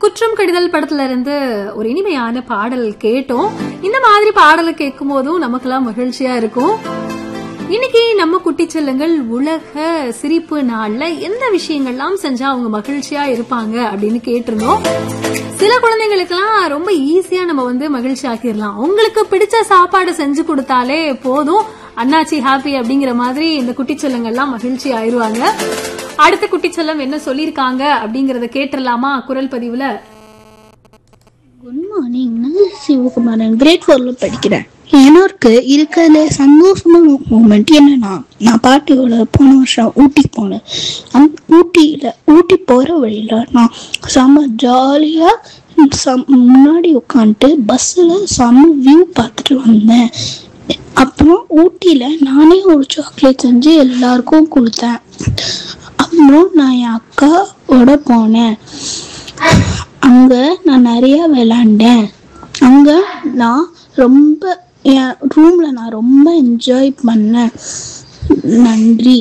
குற்றம் கடிதல் படத்துல இருந்து ஒரு இனிமையான பாடல் கேட்டோம் இந்த மாதிரி பாடலை கேட்கும் போதும் நமக்கெல்லாம் மகிழ்ச்சியா இருக்கும் இன்னைக்கு நம்ம குட்டி செல்லங்கள் உலக சிரிப்பு நாள்ல எந்த விஷயங்கள்லாம் செஞ்சா அவங்க மகிழ்ச்சியா இருப்பாங்க அப்படின்னு கேட்டிருந்தோம் சில குழந்தைங்களுக்கெல்லாம் ரொம்ப ஈஸியா நம்ம வந்து மகிழ்ச்சி ஆக்கிடலாம் அவங்களுக்கு பிடிச்ச சாப்பாடு செஞ்சு கொடுத்தாலே போதும் அண்ணாச்சி ஹாப்பி அப்படிங்கிற மாதிரி இந்த குட்டி செல்லங்கள்லாம் மகிழ்ச்சி ஆயிருவாங்க அடுத்த குட்டி செல்லம் என்ன சொல்லியிருக்காங்க அப்படிங்கறத கேட்டுடலாமா குரல் பதிவுல குட் மார்னிங் நான் சிவகுமாரன் கிரேட் ஃபோரில் படிக்கிறேன் எனக்கு இருக்கிறதுல சந்தோஷமான மூமெண்ட் என்னன்னா நான் பாட்டியோட போன வருஷம் ஊட்டிக்கு போனேன் அந்த ஊட்டியில் ஊட்டி போகிற வழியில் நான் செம்ம ஜாலியாக சம் முன்னாடி உட்காந்துட்டு பஸ்ஸில் செம்ம வியூ பார்த்துட்டு வந்தேன் அப்புறம் ஊட்டியில் நானே ஒரு சாக்லேட் செஞ்சு எல்லாருக்கும் கொடுத்தேன் அப்புறம் நான் என் அக்காவோட போனேன் அங்கே நான் நிறைய விளாண்டேன் அங்கே நான் ரொம்ப என் ரூமில் நான் ரொம்ப என்ஜாய் பண்ணேன் நன்றி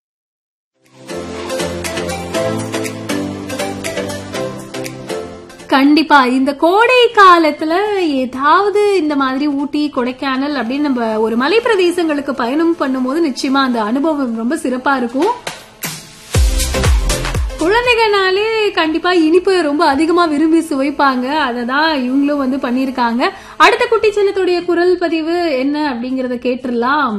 கண்டிப்பா இந்த கோடை காலத்துல ஏதாவது இந்த மாதிரி ஊட்டி கொடைக்கானல் அப்படின்னு நம்ம ஒரு மலை பிரதேசங்களுக்கு பயணம் பண்ணும்போது நிச்சயமா அந்த அனுபவம் ரொம்ப சிறப்பா இருக்கும் குழந்தைகள்னாலே கண்டிப்பா இனிப்பு ரொம்ப அதிகமா விரும்பி சுவைப்பாங்க அதை தான் இவங்களும் வந்து பண்ணியிருக்காங்க அடுத்த குட்டி செல்லத்துடைய குரல் பதிவு என்ன அப்படிங்கறத கேட்டுடலாம்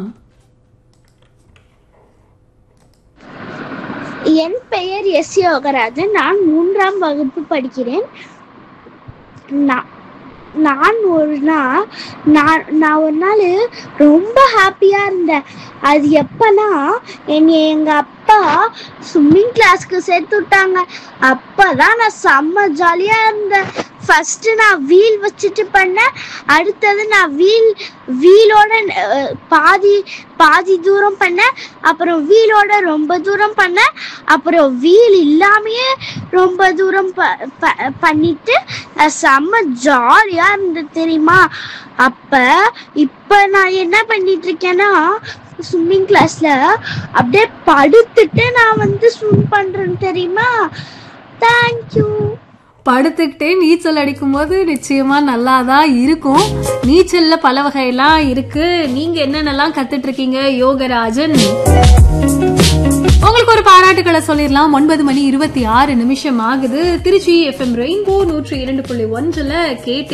என் பெயர் எஸ் யோகராஜன் நான் மூன்றாம் வகுப்பு படிக்கிறேன் நான் நான் ஒரு நாள் நான் நான் ஒரு நாள் ரொம்ப ஹாப்பியாக இருந்தேன் அது எப்பனா என்னை எங்கள் அப்பா ஸ்விம்மிங் கிளாஸ்க்கு சேர்த்து விட்டாங்க அப்போ தான் நான் செம்ம ஜாலியாக இருந்தேன் ஃபஸ்ட்டு நான் வீல் வச்சுட்டு பண்ணேன் அடுத்தது நான் வீல் வீலோட அஹ், பாதி பாதி தூரம் பண்ணேன் அப்புறம் வீலோட ரொம்ப தூரம் பண்ணேன் அப்புறம் வீல் இல்லாமையே ரொம்ப தூரம் ப ப- பண்ணிட்டு நான் செம்ம ஜாலியா இருந்தது தெரியுமா அப்ப இப்ப நான் என்ன பண்ணிட்டு இருக்கேன்னா ஸ்விம்மிங் கிளாஸ்ல அப்படியே படுத்துட்டு நான் வந்து ஸ்விம் பண்றேன் தெரியுமா தேங்க்யூ படுத்துக்கிட்டே நீச்சல் அடிக்கும்போது நிச்சயமா நல்லா தான் இருக்கும் நீச்சல்ல பல வகையெல்லாம் இருக்கு நீங்க என்னென்னலாம் கத்துட்டு இருக்கீங்க யோகராஜன் உங்களுக்கு ஒரு பாராட்டுக்களை சொல்லிடலாம் ஒன்பது மணி இருபத்தி ஆறு நிமிஷம் ஆகுது திருச்சி எஃப்எம் ரெயின்போ நூற்றி இரண்டு புள்ளி ஒன்றுல கேட்டு